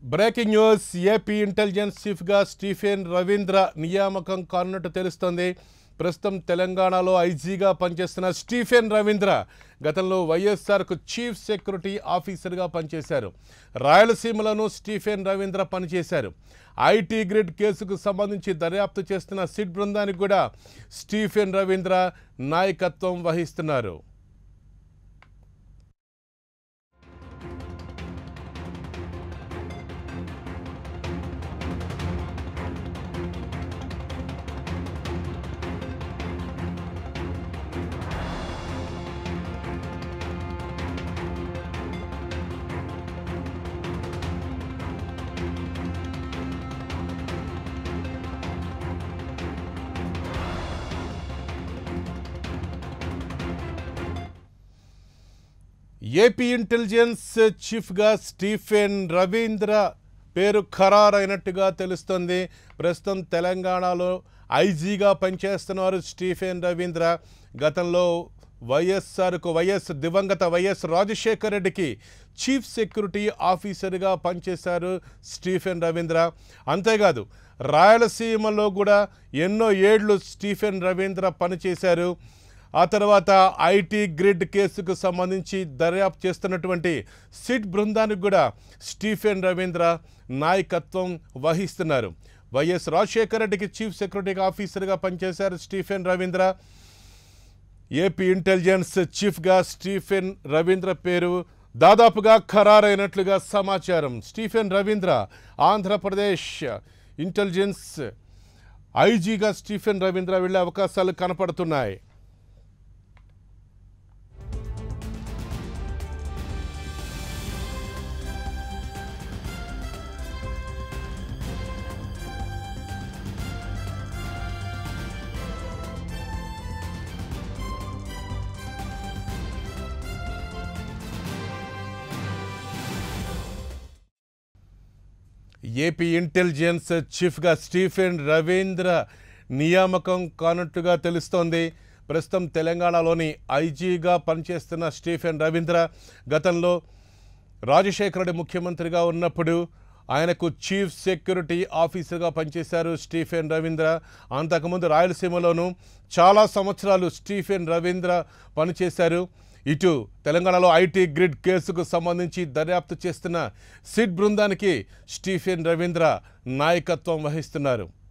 breaking news AP intelligence చీఫ్గా స్టీఫెన్ రవీంద్ర నియామకం కానున్నట్టు తెలుస్తోంది ప్రస్తుతం తెలంగాణలో ఐజీగా పనిచేస్తున్న స్టీఫెన్ రవీంద్ర గతంలో వైఎస్ఆర్కు చీఫ్ సెక్యూరిటీ ఆఫీసర్గా పనిచేశారు రాయలసీమలోనూ స్టీఫెన్ రవీంద్ర పనిచేశారు ఐటీ గ్రిడ్ కేసుకు సంబంధించి దర్యాప్తు చేస్తున్న సిట్ బృందానికి కూడా స్టీఫెన్ రవీంద్ర నాయకత్వం వహిస్తున్నారు ఏపీ ఇంటెలిజెన్స్ చీఫ్గా స్టీఫెన్ రవీంద్ర పేరు ఖరారైనట్టుగా తెలుస్తుంది ప్రస్తుతం తెలంగాణలో ఐజీగా పనిచేస్తున్నారు స్టీఫెన్ రవీంద్ర గతంలో వైఎస్ఆర్కు వైఎస్ దివంగత వైఎస్ రాజశేఖర రెడ్డికి చీఫ్ సెక్యూరిటీ ఆఫీసర్గా పనిచేశారు స్టీఫెన్ రవీంద్ర అంతేకాదు రాయలసీమలో కూడా ఎన్నో ఏళ్ళు స్టీఫెన్ రవీంద్ర పనిచేశారు ఆ తర్వాత ఐటీ గ్రిడ్ కేసుకు సంబంధించి దర్యాప్తు చేస్తున్నటువంటి సిట్ బృందానికి కూడా స్టీఫెన్ రవీంద్ర నాయకత్వం వహిస్తున్నారు వైఎస్ రాజశేఖర రెడ్డికి చీఫ్ సెక్యూరిటీ ఆఫీసర్గా పనిచేశారు స్టీఫెన్ రవీంద్ర ఏపీ ఇంటెలిజెన్స్ చీఫ్గా స్టీఫెన్ రవీంద్ర పేరు దాదాపుగా ఖరారైనట్లుగా సమాచారం స్టీఫెన్ రవీంద్ర ఆంధ్రప్రదేశ్ ఇంటెలిజెన్స్ ఐజీగా స్టీఫెన్ రవీంద్ర వెళ్ళే అవకాశాలు కనపడుతున్నాయి ఏపీ ఇంటెలిజెన్స్ చీఫ్గా స్టీఫెన్ రవీంద్ర నియామకం కానట్టుగా తెలుస్తోంది ప్రస్తుతం తెలంగాణలోని ఐజీగా పనిచేస్తున్న స్టీఫెన్ రవీంద్ర గతంలో రాజశేఖర రెడ్డి ముఖ్యమంత్రిగా ఉన్నప్పుడు ఆయనకు చీఫ్ సెక్యూరిటీ ఆఫీసర్గా పనిచేశారు స్టీఫెన్ రవీంద్ర అంతకుముందు రాయలసీమలోనూ చాలా సంవత్సరాలు స్టీఫెన్ రవీంద్ర పనిచేశారు ఇటు తెలంగాణలో ఐటీ గ్రిడ్ కేసుకు సంబంధించి దర్యాప్తు చేస్తున్న సిట్ బృందానికి స్టీఫెన్ రవీంద్ర నాయకత్వం వహిస్తున్నారు